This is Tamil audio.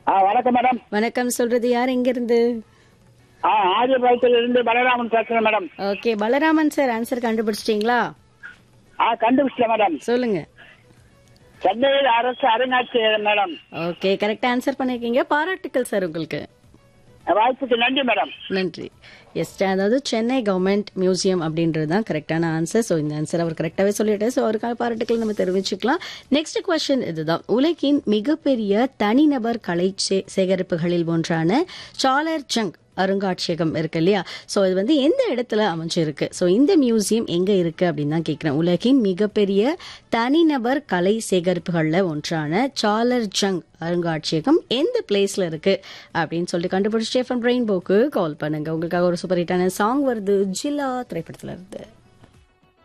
ஆ வணக்கம் மேடம் வணக்கம் சொல்றது யார் எங்க இருந்து ஆ ஆதிபாளையத்துல இருந்து பலராமன் பேசுறேன் madam okay Balaraman sir answer கண்டுபிடிச்சிட்டீங்களா ஆ கண்டுபிடிச்சேன் மேடம் சொல்லுங்க சென்னையில் அரசு அருங்காட்சியகம் மேடம் ஓகே கரெக்டா ஆன்சர் பண்ணிருக்கீங்க பாராட்டுக்கள் சார் உங்களுக்கு வாய்ப்புக்கு நன்றி மேடம் நன்றி எஸ் அதாவது சென்னை கவர்மெண்ட் மியூசியம் அப்படின்றது தான் கரெக்டான ஆன்சர் ஸோ இந்த ஆன்சர் அவர் கரெக்டாகவே சொல்லிட்டாரு ஸோ அவருக்காக பாராட்டுக்கள் நம்ம தெரிவிச்சுக்கலாம் நெக்ஸ்ட் கொஸ்டின் இதுதான் உலகின் மிகப்பெரிய தனிநபர் கலை சே- சேகரிப்புகளில் ஒன்றான சாலர் ஜங் அருங்காட்சியகம் இருக்கு இல்லையா ஸோ இது வந்து எந்த இடத்துல அமைஞ்சிருக்கு ஸோ இந்த மியூசியம் எங்க இருக்கு அப்படின்னு தான் கேட்குறேன் உலகின் மிகப்பெரிய தனிநபர் கலை சேகரிப்புகளில் ஒன்றான சாலர் ஜங் அருங்காட்சியகம் எந்த பிளேஸ்ல இருக்கு அப்படின்னு சொல்லிட்டு கண்டுபிடிச்சு ஸ்டேஃபன் ரெயின்போக்கு கால் பண்ணுங்க உங்களுக்காக ஒரு சூப்பர் ஹிட்டான சாங் வருது ஜில்லா திரைப்படத்துல இருந்து